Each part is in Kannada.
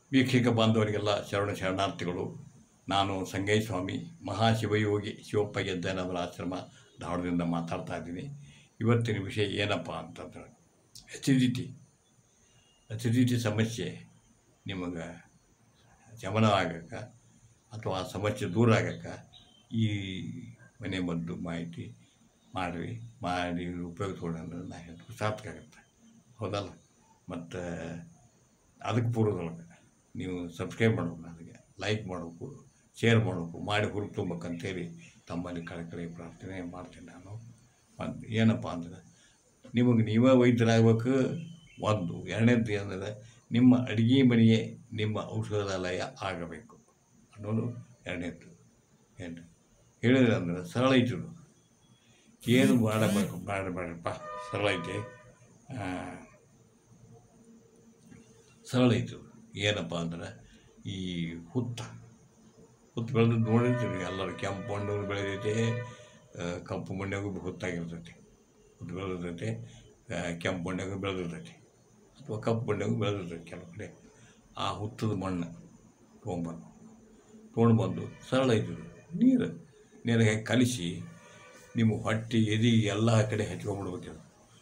ವೀಕ್ಷಕ ಬಾಂಧವರಿಗೆಲ್ಲ ಶರಣ ಶರಣಾರ್ಥಿಗಳು ನಾನು ಸಂಗಯ್ಯ ಸ್ವಾಮಿ ಮಹಾಶಿವಯೋಗಿ ಶಿವಪ್ಪ ಗೆದ್ದನವರ ಆಶ್ರಮ ಧಾರವಾಡದಿಂದ ಮಾತಾಡ್ತಾ ಇದ್ದೀನಿ ಇವತ್ತಿನ ವಿಷಯ ಏನಪ್ಪ ಅಂತಂದ್ರೆ ಅಸಿಡಿಟಿ ಅಸಿಡಿಟಿ ಸಮಸ್ಯೆ ನಿಮಗೆ ಶಮನ ಆಗಕ್ಕೆ ಅಥವಾ ಆ ಸಮಸ್ಯೆ ದೂರ ಆಗಕ್ಕೆ ಈ ಮನೆ ಮದ್ದು ಮಾಹಿತಿ ಮಾಡಿರಿ ಮಾಡಿ ಉಪಯೋಗಿಸ್ಕೊಂಡ್ರೆ ನಾ ಹೇಳ್ತೀನಿ ಸಾರ್ಥಕ ಆಗುತ್ತೆ ಹೌದಲ್ಲ ಮತ್ತು ಅದಕ್ಕೆ ಪೂರ್ವದೊಳಗೆ ನೀವು ಸಬ್ಸ್ಕ್ರೈಬ್ ಮಾಡ್ಬೇಕು ನನಗೆ ಲೈಕ್ ಮಾಡಬೇಕು ಶೇರ್ ಮಾಡಬೇಕು ಮಾಡಿ ಹುರುಪು ತುಂಬಬೇಕಂತೇಳಿ ತಮ್ಮಲ್ಲಿ ಕಳಕಳಿ ಪ್ರಾರ್ಥನೆ ಮಾಡ್ತೀನಿ ನಾನು ಒಂದು ಏನಪ್ಪ ಅಂದ್ರೆ ನಿಮಗೆ ನೀವೇ ವೈದ್ಯರಾಗಬೇಕು ಒಂದು ಎರಡನೇದು ಏನಂದರೆ ನಿಮ್ಮ ಅಡುಗೆ ಮನೆಯೇ ನಿಮ್ಮ ಔಷಧಾಲಯ ಆಗಬೇಕು ಅನ್ನೋದು ಎರಡನೇದು ಏನು ಹೇಳಿದ್ರೆ ಅಂದ್ರೆ ಸರಳ ಐತಿ ಇದು. ಏನು ಮಾಡಬೇಕು ಮಾಡಬೇಡಪ್ಪ ಸರಳ ಐತಿ ಆ, ಸರಳ ಐತು ಏನಪ್ಪ ಅಂದ್ರೆ ಈ ಹುತ್ತ ಹುತ್ತು ಬೆಳೆದು ನೋಡಿರ್ತೀವಿ ಎಲ್ಲರೂ ಕೆಂಪು ಮಣ್ಣು ಬೆಳೆದೈತೆ ಆ, ಕಪ್ಪು ಮಣ್ಣಾಗೂ ಹುತ್ತಾಗಿರ್ತೈತಿ ಹುತ್ತು ಬೆಳೆದಿರ್ತೈತೆ ಆ, ಕೆಂಪು ಮಣ್ಣಾಗೂ ಬೆಳೆದಿರ್ತೈತಿ ಅಥವಾ ಕಪ್ಪು ಮಣ್ಣಾಗೂ ಬೆಳೆದಿರ್ತೈತಿ ಕೆಲವು ಕಡೆ ಆ ಹುತ್ತದ ಮಣ್ಣು ತೊಗೊಂಬಂದು ತೊಗೊಂಡ್ಬಂದು ಸರಳ ಐತಿ ಇದು. ನೀರು ನೀರಿಗೆ ಕಲಿಸಿ ನಿಮ್ಮ ಹೊಟ್ಟೆ ಎದೆ ಎಲ್ಲ ಕಡೆ ಹಚ್ಕೊಂಡ್ಬಿಡ್ಬೇಕು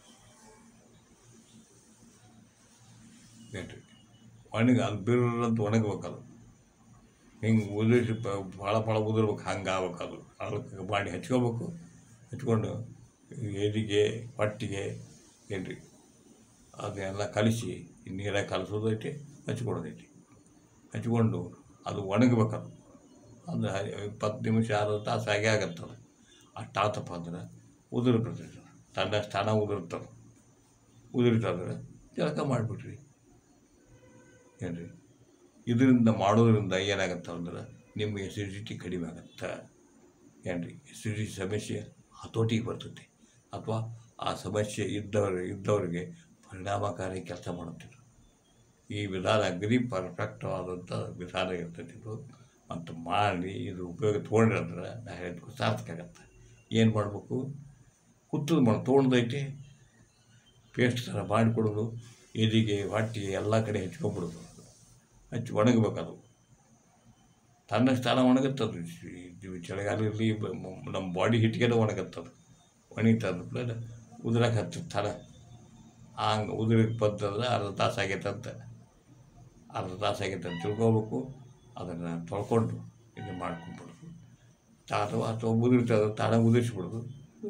ಏನ್ರಿ ಒಣಗ ಅದು ಬಿರ್ರಂತ ಒಣಗ್ಬೇಕದು ಹಿಂಗೆ ಉದುರಿಸಿ ಪ- ಭಾಳ ಭಾಳ ಉದುರ್ಬೇಕು ಹಂಗೆ ಆಗ್ಬೇಕು ಅದು ಅದಕ್ಕೆ ಮಾಡಿ ಹಚ್ಕೋಬೇಕು ಹಚ್ಕೊಂಡು ಎದಿಗೆ ಹೊಟ್ಟಿಗೆ ಏನ್ರಿ ಅದನ್ನೆಲ್ಲ ಕಲಿಸಿ ನೀರಾಗ ಕಲಿಸೋದೈತಿ ಹಚ್ಕೊಡೋದೈತಿ ಹಚ್ಕೊಂಡು ಅದು ಒಣಗಬೇಕದು ಅಂದ್ರೆ ಇಪ್ಪತ್ತು ನಿಮಿಷ ಆದ ತಾಸು ಹಾಗೆ ಆಗತ್ತದು ಅಷ್ಟು ಆತಪ್ಪ ಅಂದ್ರೆ ಉದುರು ಬರ್ತೈತೆ ತನ್ನ ಸ್ಥಾನ ಉದುರ್ತದೆ ಉದುರಿತಂದ್ರೆ ಜಳಕ ಮಾಡಿಬಿಟ್ರಿ ಏನ್ರಿ ಇದರಿಂದ ಮಾಡೋದ್ರಿಂದ ಏನಾಗತ್ತೆ ಅಂದ್ರೆ ನಿಮ್ಮ ಎಸಿಡಿಟಿ ಕಡಿಮೆ ಆಗತ್ತೆ ಏನ್ರಿ ಎಸಿಡಿಟಿ ಸಮಸ್ಯೆ ಹತೋಟಿಗೆ ಬರ್ತೈತಿ ಅಥವಾ ಆ ಸಮಸ್ಯೆ ಇದ್ದವ್ರು ಇದ್ದವರಿಗೆ ಪರಿಣಾಮಕಾರಿ ಕೆಲಸ ಮಾಡುತ್ತಿದ್ರು ಈ ವಿಧಾನ ಅಗ್ರಿ ಪರ್ಫೆಕ್ಟ್ ಆದಂಥ ವಿಧಾನ ಇರ್ತೈತಿ ಇದು ಮತ್ತು ಮಾಡಿ ಇದು ಉಪಯೋಗ ತೊಗೊಂಡ್ರೆ ಅಂದ್ರೆ ನಾ ಹೇಳಿದ್ಕು ಸಾರ್ಥಕ ಆಗತ್ತೆ ಏನು ಮಾಡಬೇಕು ಹುತ್ತದ ಮಣ್ಣು ತೊಗೊಂಡೈತಿ ಪೇಸ್ಟ್ ಥರ ಮಾಡಿಕೊಡೋದು ಎದಿಗೆ ಹೊಟ್ಟಿಗೆ ಎಲ್ಲ ಕಡೆ ಹಚ್ಕೊಂಡ್ಬಿಡೋದು ಹಚ್ಚಿ ಒಣಗಬೇಕದು ತನ್ನ ಸ್ಥಾನ ಒಣಗುತ್ತದು ಇದು ಚಳಿಗಾಲ ಇರಲಿ ನಮ್ಮ ಬಾಡಿ ಹಿಟ್ಗೆಲ್ಲ ಒಣಗುತ್ತದು ಒಣಗ್ತದ ಪ್ಲಸ್ ಉದುರಕ್ಕೆ ಹತ್ತದ ಥರ ಹಂಗೆ ಉದುರಿಗೆ ಬಂತಂದ್ರೆ ಅರ್ಧ ತಾಸು ಆಗೈತಂತ ಅರ್ಧ ತಾಸು ಆಗೈತೆ ಅಂತ ತಿಳ್ಕೊಬೇಕು ಅದನ್ನು ತೊಳ್ಕೊಂಡು ಇದು ಮಾಡ್ಕೊಂಡ್ಬಿಡೋದು ಅಥವಾ ಅಥವಾ ಉದುರ್ತದೆ ತಾನ ಉದುರಿಸ್ಬಿಡೋದು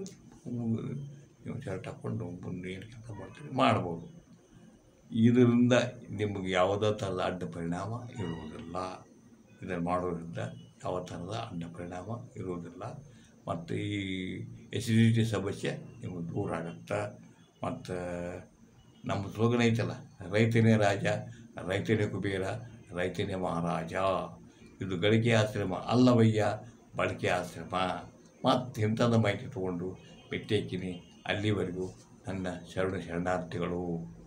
ನೀವು ಶರ್ಟ್ ಹಾಕ್ಕೊಂಡು ಮುಂದೆ ಏನು ಕೆಲಸ ಮಾಡ್ತೀವಿ ಮಾಡ್ಬೋದು ಇದರಿಂದ ನಿಮಗೆ ಯಾವುದೇ ಥರದ ಅಡ್ಡ ಪರಿಣಾಮ ಇರುವುದಿಲ್ಲ ಇದನ್ನು ಮಾಡೋದ್ರಿಂದ ಯಾವ ಥರದ ಅಡ್ಡ ಪರಿಣಾಮ ಇರುವುದಿಲ್ಲ ಮತ್ತು ಈ ಎಸಿಡಿಟಿ ಸಮಸ್ಯೆ ನಿಮಗೆ ದೂರ ಆಗುತ್ತೆ ಮತ್ತು ನಮ್ಮ ಸ್ಲೋಗನ್ ಐತಲ್ಲ ರೈತನೇ ರಾಜ ರೈತನೇ ಕುಬೇರ ರೈತನೇ ಮಹಾರಾಜ ಇದು ಗಳಿಕೆ ಆಶ್ರಮ ಅಲ್ಲವಯ್ಯ ಬಳಕೆ ಆಶ್ರಮ ಮತ್ತು ಇಂಥದ್ದು ಮಾಹಿತಿ ತೊಗೊಂಡು ಭೇಟಿ ಹಾಕಿನಿ ಅಲ್ಲಿವರೆಗೂ ನನ್ನ ಶರಣ ಶರಣಾರ್ಥಿಗಳು